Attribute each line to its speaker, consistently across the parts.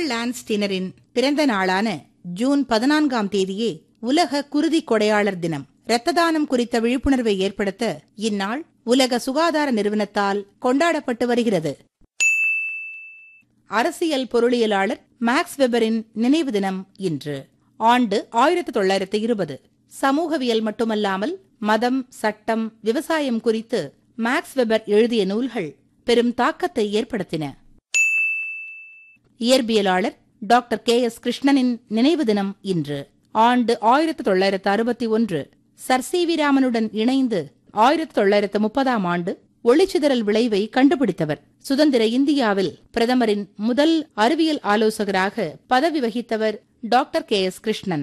Speaker 1: lance டினரின் பிறந்த நாளான June பதினான்காம் தேதியே உலக குருதி கொடையாளர் தினம் இரத்த தானம் குறித்த விழிப்புணர்வை ஏற்படுத்த இந்நாள் உலக சுகாதார நிறுவனத்தால் கொண்டாடப்பட்டு வருகிறது அரசியல் பொருளியலாளர் மேக்ஸ் வெபரின் நினைவு தினம் இன்று ஆண்டு ஆயிரத்தி தொள்ளாயிரத்தி இருபது சமூகவியல் மட்டுமல்லாமல் மதம் சட்டம் விவசாயம் குறித்து மேக்ஸ் வெபர் எழுதிய நூல்கள் பெரும் தாக்கத்தை ஏற்படுத்தின இயற்பியலாளர் டாக்டர் கே எஸ் கிருஷ்ணனின் நினைவு தினம் இன்று ஆண்டு ஆயிரத்தி தொள்ளாயிரத்து அறுபத்தி ஒன்று சர் சி வி ராமனுடன் இணைந்து ஆயிரத்தி தொள்ளாயிரத்து முப்பதாம் ஆண்டு ஒளிச்சிதறல் விளைவை கண்டுபிடித்தவர் சுதந்திர இந்தியாவில் பிரதமரின் முதல் அறிவியல் ஆலோசகராக பதவி வகித்தவர் டாக்டர் கே எஸ் கிருஷ்ணன்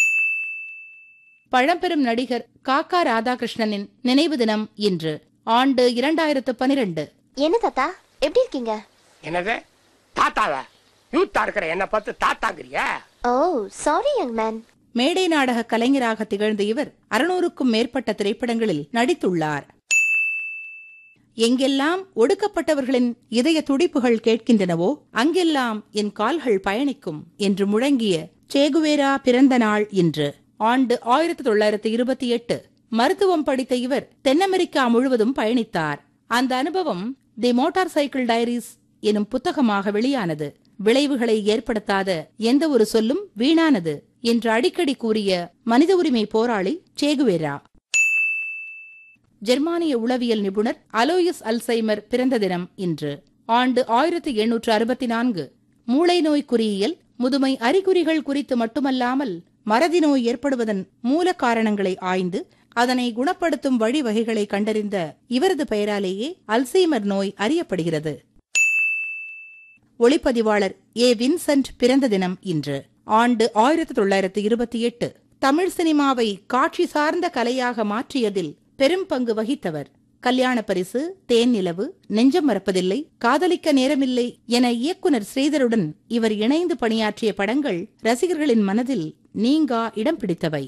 Speaker 1: பழம்பெரும் நடிகர் காக்கா ராதாகிருஷ்ணனின் நினைவு தினம் இன்று ஆண்டு இரண்டாயிரத்து பனிரெண்டு
Speaker 2: என்ன தாத்தா எப்படி இருக்கீங்க
Speaker 3: என்னது தாத்தாவ யூத்தா இருக்கிற என்ன பார்த்து தாத்தாங்கிறியா
Speaker 2: ஓ சாரி யங் மேன்
Speaker 1: மேடை நாடக கலைஞராக திகழ்ந்த இவர் அறுநூறுக்கும் மேற்பட்ட திரைப்படங்களில் நடித்துள்ளார் எங்கெல்லாம் ஒடுக்கப்பட்டவர்களின் இதய துடிப்புகள் கேட்கின்றனவோ அங்கெல்லாம் என் கால்கள் பயணிக்கும் என்று முழங்கிய சேகுவேரா பிறந்த நாள் இன்று ஆண்டு ஆயிரத்தி தொள்ளாயிரத்தி இருபத்தி எட்டு மருத்துவம் படித்த இவர் தென் அமெரிக்கா முழுவதும் பயணித்தார் அந்த அனுபவம் தி மோட்டார் சைக்கிள் டைரிஸ் எனும் புத்தகமாக வெளியானது விளைவுகளை ஏற்படுத்தாத எந்த ஒரு சொல்லும் வீணானது என்று அடிக்கடி கூறிய மனித உரிமை போராளி சேகுவேரா ஜெர்மானிய உளவியல் நிபுணர் அலோயிஸ் அல்சைமர் பிறந்த தினம் இன்று ஆண்டு ஆயிரத்தி எண்ணூற்று அறுபத்தி நான்கு மூளை நோய் குறியியல் முதுமை அறிகுறிகள் குறித்து மட்டுமல்லாமல் மறதி நோய் ஏற்படுவதன் மூல காரணங்களை ஆய்ந்து அதனை குணப்படுத்தும் வழிவகைகளை கண்டறிந்த இவரது பெயராலேயே அல்சைமர் நோய் அறியப்படுகிறது ஒளிப்பதிவாளர் ஏ வின்சென்ட் பிறந்த தினம் இன்று ஆண்டு ஆயிரத்தி தொள்ளாயிரத்து இருபத்தி எட்டு தமிழ் சினிமாவை காட்சி சார்ந்த கலையாக மாற்றியதில் பெரும் பங்கு வகித்தவர் கல்யாண பரிசு தேன் நிலவு நெஞ்சம் மறப்பதில்லை காதலிக்க நேரமில்லை என இயக்குனர் ஸ்ரீதருடன் இவர் இணைந்து பணியாற்றிய படங்கள் ரசிகர்களின் மனதில் நீங்கா இடம் பிடித்தவை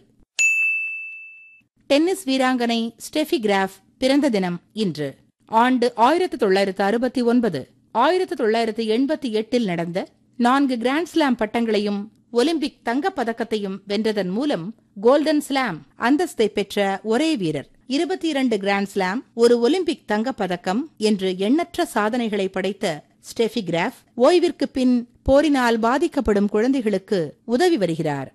Speaker 1: டென்னிஸ் வீராங்கனை ஸ்டெஃபி கிராஃப் பிறந்த தினம் இன்று ஆண்டு ஆயிரத்தி தொள்ளாயிரத்து அறுபத்தி ஒன்பது ஆயிரத்தி தொள்ளாயிரத்து எண்பத்தி எட்டில் நடந்த நான்கு கிராண்ட் ஸ்லாம் பட்டங்களையும் ஒலிம்பிக் தங்கப் பதக்கத்தையும் வென்றதன் மூலம் கோல்டன் ஸ்லாம் அந்தஸ்தை பெற்ற ஒரே வீரர் இருபத்தி இரண்டு கிராண்ட் ஸ்லாம் ஒரு ஒலிம்பிக் தங்கப் பதக்கம் என்று எண்ணற்ற சாதனைகளை படைத்த ஸ்டெஃபி கிராஃப் ஓய்விற்கு பின் போரினால் பாதிக்கப்படும் குழந்தைகளுக்கு உதவி வருகிறார்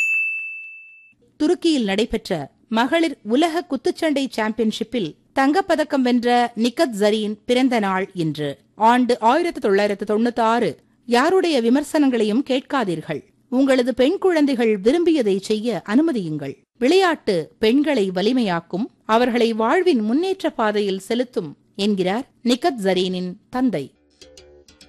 Speaker 1: துருக்கியில் நடைபெற்ற மகளிர் உலக குத்துச்சண்டை சாம்பியன்ஷிப்பில் தங்கப்பதக்கம் வென்ற நிக்கத் ஜரீன் பிறந்த நாள் இன்று ஆண்டு ஆயிரத்தி தொள்ளாயிரத்து தொண்ணூத்தி ஆறு யாருடைய விமர்சனங்களையும் கேட்காதீர்கள் உங்களது பெண் குழந்தைகள் விரும்பியதை செய்ய அனுமதியுங்கள் விளையாட்டு பெண்களை வலிமையாக்கும் அவர்களை வாழ்வின் முன்னேற்ற பாதையில் செலுத்தும் என்கிறார் நிக்கத் ஜரீனின் தந்தை